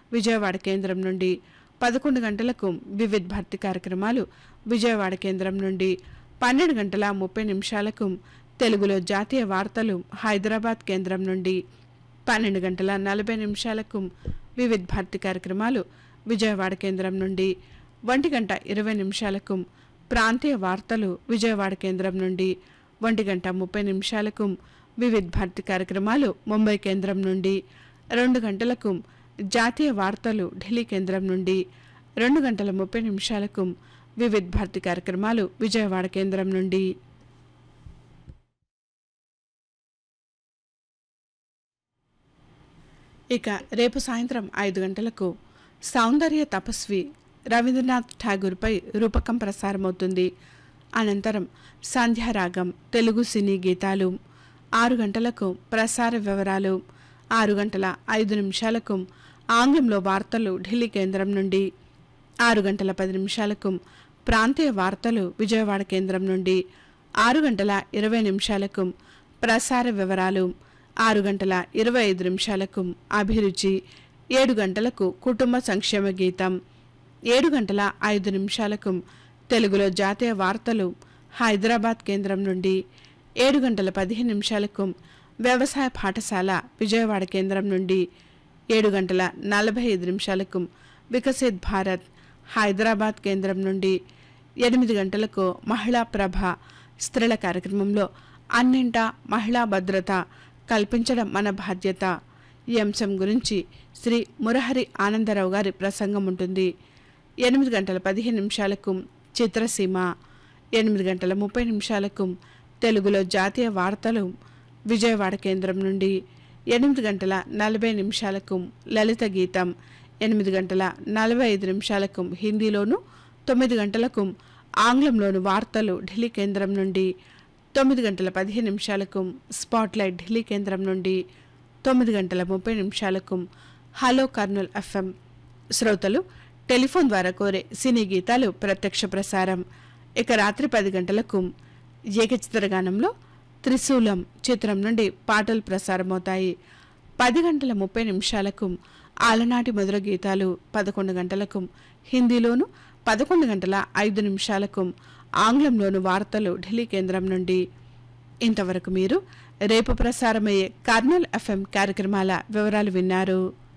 విజయవాడ కేంద్రం నుండి పదకొండు గంటలకు వివిధ్ భర్తీ కార్యక్రమాలు విజయవాడ కేంద్రం నుండి పన్నెండు గంటల ముప్పై నిమిషాలకు తెలుగులో జాతీయ వార్తలు హైదరాబాద్ కేంద్రం నుండి పన్నెండు గంటల నలభై నిమిషాలకు వివిధ్ భారతి కార్యక్రమాలు విజయవాడ కేంద్రం నుండి ఒంటి గంట ఇరవై నిమిషాలకు ప్రాంతీయ వార్తలు విజయవాడ కేంద్రం నుండి ఒంటి గంట ముప్పై నిమిషాలకు వివిధ్ భారతి కార్యక్రమాలు ముంబై కేంద్రం నుండి రెండు గంటలకు జాతీయ వార్తలు ఢిల్లీ కేంద్రం నుండి రెండు గంటల ముప్పై నిమిషాలకు వివిధ్ భారతి కార్యక్రమాలు విజయవాడ కేంద్రం నుండి ఇక రేపు సాయంత్రం ఐదు గంటలకు సౌందర్య తపస్వి రవీంద్రనాథ్ ఠాగూర్పై రూపకం ప్రసారమవుతుంది అనంతరం సంధ్యారాగం తెలుగు సినీ గీతాలు ఆరు గంటలకు ప్రసార వివరాలు ఆరు గంటల ఐదు నిమిషాలకు ఆంగ్లంలో వార్తలు ఢిల్లీ కేంద్రం నుండి ఆరు గంటల పది నిమిషాలకు ప్రాంతీయ వార్తలు విజయవాడ కేంద్రం నుండి ఆరు గంటల ఇరవై నిమిషాలకు ప్రసార వివరాలు ఆరు గంటల ఇరవై ఐదు నిమిషాలకు అభిరుచి ఏడు గంటలకు కుటుంబ సంక్షేమ గీతం ఏడు గంటల ఐదు నిమిషాలకు తెలుగులో జాతీయ వార్తలు హైదరాబాద్ కేంద్రం నుండి ఏడు గంటల పదిహేను నిమిషాలకు వ్యవసాయ పాఠశాల విజయవాడ కేంద్రం నుండి ఏడు గంటల నలభై ఐదు నిమిషాలకు వికసిత్ భారత్ హైదరాబాద్ కేంద్రం నుండి ఎనిమిది గంటలకు మహిళా ప్రభ స్త్రీల కార్యక్రమంలో అన్నింటా మహిళా భద్రత కల్పించడం మన బాధ్యత ఈ అంశం గురించి శ్రీ మురహరి ఆనందరావు గారి ప్రసంగం ఉంటుంది ఎనిమిది గంటల పదిహేను నిమిషాలకు చిత్రసీమ ఎనిమిది గంటల ముప్పై నిమిషాలకు తెలుగులో జాతీయ వార్తలు విజయవాడ కేంద్రం నుండి ఎనిమిది గంటల నలభై నిమిషాలకు లలిత గీతం ఎనిమిది గంటల నలభై ఐదు నిమిషాలకు హిందీలోను తొమ్మిది గంటలకు ఆంగ్లంలోను వార్తలు ఢిల్లీ కేంద్రం నుండి తొమ్మిది గంటల పదిహేను నిమిషాలకు స్పాట్లైట్ ఢిల్లీ కేంద్రం నుండి తొమ్మిది గంటల ముప్పై నిమిషాలకు హలో కర్నూల్ ఎఫ్ఎం శ్రోతలు టెలిఫోన్ ద్వారా కోరే సినీ గీతాలు ప్రత్యక్ష ప్రసారం ఇక రాత్రి పది గంటలకు ఏకచిత్రగానంలో త్రిశూలం చిత్రం నుండి పాటలు ప్రసారమవుతాయి పది గంటల ముప్పై నిమిషాలకు ఆలనాటి మధుర గీతాలు పదకొండు గంటలకు హిందీలోను పదకొండు గంటల ఐదు నిమిషాలకు ఆంగ్లంలోను వార్తలు ఢిల్లీ కేంద్రం నుండి ఇంతవరకు మీరు రేపు ప్రసారమయ్యే కర్నూల్ ఎఫ్ఎం కార్యక్రమాల వివరాలు విన్నారు